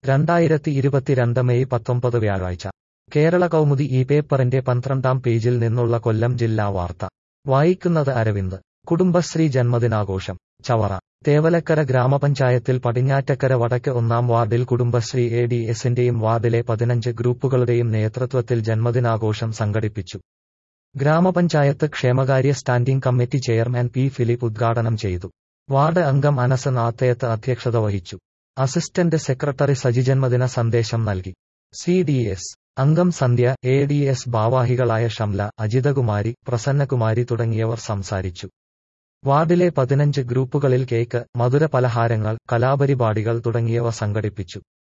രണ്ടായിരത്തി ഇരുപത്തിരണ്ട് മെയ് പത്തൊമ്പത് വ്യാഴാഴ്ച കേരള കൗമുദി ഈ പേപ്പറിന്റെ പന്ത്രണ്ടാം പേജിൽ നിന്നുള്ള കൊല്ലം ജില്ലാ വാർത്ത വായിക്കുന്നത് അരവിന്ദ് കുടുംബശ്രീ ജന്മദിനാഘോഷം ചവറ തേവലക്കര ഗ്രാമപഞ്ചായത്തിൽ പടിഞ്ഞാറ്റക്കര വടക്ക് ഒന്നാം വാർഡിൽ കുടുംബശ്രീ എ ഡി എസിന്റെയും വാർഡിലെ പതിനഞ്ച് ഗ്രൂപ്പുകളുടെയും നേതൃത്വത്തിൽ ജന്മദിനാഘോഷം സംഘടിപ്പിച്ചു ഗ്രാമപഞ്ചായത്ത് ക്ഷേമകാര്യ standing committee chairman P Philip ഉദ്ഘാടനം ചെയ്തു വാർഡ് അംഗം അനസ് നാത്തയത്ത് അധ്യക്ഷത വഹിച്ചു അസിസ്റ്റന്റ് സെക്രട്ടറി സജി ജന്മദിന സന്ദേശം നൽകി സി ഡി എസ് അംഗം സന്ധ്യ എ ഡി എസ് ഭാവാഹികളായ ഷംല അജിതകുമാരി പ്രസന്നകുമാരി തുടങ്ങിയവർ സംസാരിച്ചു വാർഡിലെ പതിനഞ്ച് ഗ്രൂപ്പുകളിൽ കേക്ക് മധുര പലഹാരങ്ങൾ കലാപരിപാടികൾ തുടങ്ങിയവ സംഘടിപ്പിച്ചു